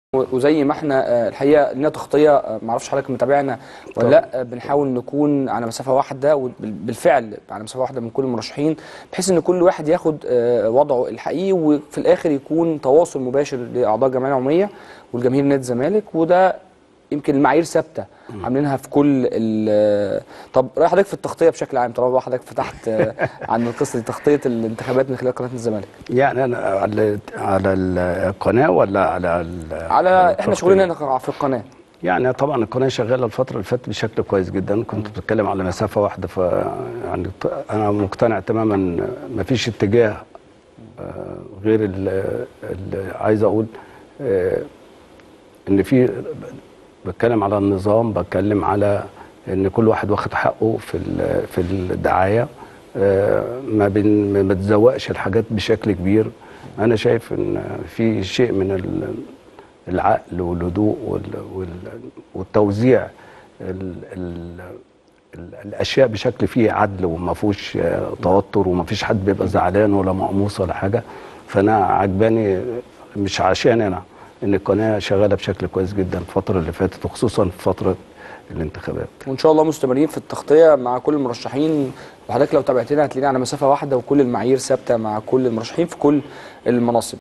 وزي ما احنا آه، الحقيقه لنا تغطيه آه، ما اعرفش حضرتك متابعنا ولا طبعا. لا آه، بنحاول نكون على مسافه واحده وبالفعل على مسافه واحده من كل المرشحين بحيث ان كل واحد ياخد آه، وضعه الحقيقي وفي الاخر يكون تواصل مباشر لاعضاء الجمعيه العموميه والجماهير نادي الزمالك وده يمكن المعايير ثابته عاملينها في كل ال- طب راي حضرتك في التغطيه بشكل عام طالما بقى حضرتك فتحت آه، عن القصه دي تغطيه الانتخابات من خلال قناه الزمالك يعني انا على على القناه ولا على ال- على احنا التغطية؟ شغلنا هنا في القناه يعني طبعا القناه شغاله الفتره اللي فاتت بشكل كويس جدا كنت بتكلم على مسافه واحده ف يعني ط- انا مقتنع تماما ما فيش اتجاه آه، غير ال- ال- عايز اقول آه، ان في بتكلم على النظام بتكلم على ان كل واحد واخد حقه في ال- في الدعايه آه، ما بن ما بتزوقش الحاجات بشكل كبير انا شايف ان في شيء من ال- العقل والهدوء وال- وال- والتوزيع ال ال ال الاشياء بشكل فيه عدل وما فيهوش آه، توتر وما فيش حد بيبقى زعلان ولا مقموص ولا حاجه فانا عجباني مش عشان انا ان القناه شغاله بشكل كويس جدا الفتره اللي فاتت وخصوصا في فتره الانتخابات وان شاء الله مستمرين في التغطيه مع كل المرشحين وحضرتك لو تابعتنا هتلاقينا على مسافه واحده وكل المعايير ثابته مع كل المرشحين في كل المناصب